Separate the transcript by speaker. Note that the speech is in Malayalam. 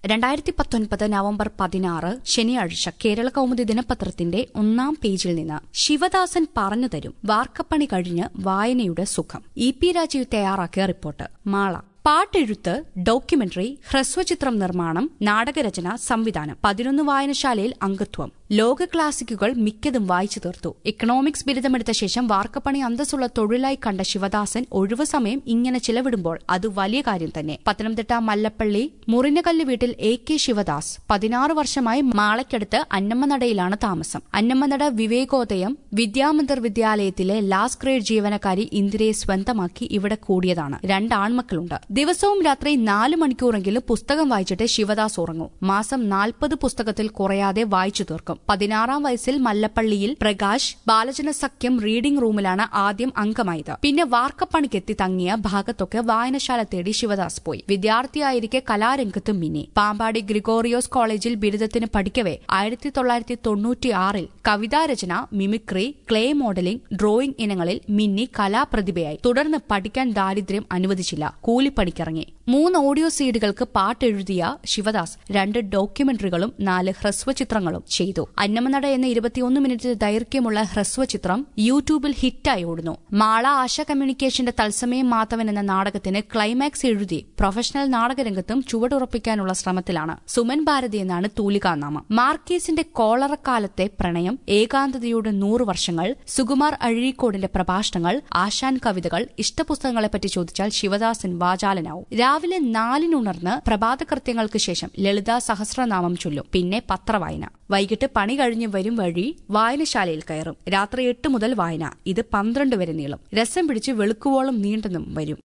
Speaker 1: രണ്ടായിരത്തി പത്തൊൻപത് നവംബർ പതിനാറ് ശനിയാഴ്ച കേരള കൗമുദി ദിനപത്രത്തിന്റെ ഒന്നാം പേജിൽ നിന്ന് ശിവദാസൻ പറഞ്ഞു തരും വാർക്കപ്പണി കഴിഞ്ഞ് വായനയുടെ സുഖം ഇ പി രാജീവ് തയ്യാറാക്കിയ റിപ്പോർട്ട് മാള പാട്ടെഴുത്ത് ഡോക്യുമെന്ററി ഹ്രസ്വചിത്രം നിർമ്മാണം നാടകരചന സംവിധാനം പതിനൊന്ന് വായനശാലയിൽ അംഗത്വം ലോക ക്ലാസിക്കുകൾ മിക്കതും വായിച്ചു തീർത്തു ഇക്കണോമിക്സ് ബിരുദമെടുത്ത ശേഷം വാർക്കപ്പണി അന്തസ്സുള്ള തൊഴിലായി കണ്ട ശിവദാസൻ ഒഴിവു സമയം ഇങ്ങനെ ചിലവിടുമ്പോൾ അത് വലിയ കാര്യം തന്നെ പത്തനംതിട്ട മല്ലപ്പള്ളി മുറിനകല്ല് വീട്ടിൽ എ കെ ശിവദാസ് പതിനാറ് വർഷമായി മാളയ്ക്കടുത്ത് അന്നമ്മനടയിലാണ് താമസം അന്നമ്മനട വിവേകോദയം വിദ്യാമന്ദിർ വിദ്യാലയത്തിലെ ലാസ്റ്റ് ഗ്രേഡ് ജീവനക്കാരി ഇന്ദിരയെ സ്വന്തമാക്കി ഇവിടെ കൂടിയതാണ് രണ്ട് ആൺമക്കളുണ്ട് ദിവസവും രാത്രി നാല് മണിക്കൂറെങ്കിലും പുസ്തകം വായിച്ചിട്ട് ശിവദാസ് ഉറങ്ങൂ മാസം നാൽപ്പത് പുസ്തകത്തിൽ കുറയാതെ വായിച്ചു തീർക്കും പതിനാറാം വയസ്സിൽ മല്ലപ്പള്ളിയിൽ പ്രകാശ് ബാലജന സഖ്യം റീഡിംഗ് റൂമിലാണ് ആദ്യം അംഗമായത് പിന്നെ വാർക്കപ്പണിക്കെത്തി തങ്ങിയ ഭാഗത്തൊക്കെ വായനശാല തേടി ശിവദാസ് പോയി വിദ്യാർത്ഥിയായിരിക്കെ കലാരംഗത്ത് മിന്നി പാമ്പാടി ഗ്രിഗോറിയോസ് കോളേജിൽ ബിരുദത്തിന് പഠിക്കവെ ആയിരത്തി തൊള്ളായിരത്തി തൊണ്ണൂറ്റിയാറിൽ കവിതാരചന മിമിക്രി ക്ലേ മോഡലിംഗ് ഡ്രോയിംഗ് ഇനങ്ങളിൽ മിന്നി കലാപ്രതിഭയായി തുടർന്ന് പഠിക്കാൻ ദാരിദ്ര്യം അനുവദിച്ചില്ല കൂലിപ്പണിക്കിറങ്ങി മൂന്ന് ഓഡിയോ സീഡുകൾക്ക് പാട്ടെഴുതിയ ശിവദാസ് രണ്ട് ഡോക്യുമെന്ററികളും നാല് ഹ്രസ്വചിത്രങ്ങളും ചെയ്തു അന്നമനട എന്ന ഇരുപത്തിയൊന്ന് മിനിറ്റ് ദൈർഘ്യമുള്ള ഹ്രസ്വചിത്രം യൂട്യൂബിൽ ഹിറ്റായി ഓടുന്നു മാള ആശ കമ്മ്യൂണിക്കേഷന്റെ തത്സമയം മാത്തവൻ എന്ന നാടകത്തിന് ക്ലൈമാക്സ് എഴുതി പ്രൊഫഷണൽ നാടകരംഗത്തും ചുവടുറപ്പിക്കാനുള്ള ശ്രമത്തിലാണ് സുമൻ ഭാരതി എന്നാണ് തൂലികാനാമം മാർക്കേസിന്റെ കോളറക്കാലത്തെ പ്രണയം ഏകാന്തതയുടെ നൂറ് വർഷങ്ങൾ സുകുമാർ അഴീക്കോടിന്റെ പ്രഭാഷണങ്ങൾ ആശാൻ കവിതകൾ ഇഷ്ടപുസ്തകങ്ങളെപ്പറ്റി ചോദിച്ചാൽ ശിവദാസൻ വാചാലനാവും രാവിലെ നാലിനുണർന്ന് പ്രഭാതകൃത്യങ്ങൾക്ക് ശേഷം ലളിത സഹസ്രനാമം ചൊല്ലും പിന്നെ പത്രവായന വൈകിട്ട് പണി കഴിഞ്ഞ് വരും വഴി വായനശാലയിൽ കയറും രാത്രി എട്ട് മുതൽ വായന ഇത് പന്ത്രണ്ട് വരെ നീളും രസം പിടിച്ച് വെളുക്കുവോളം നീണ്ടെന്നും വരും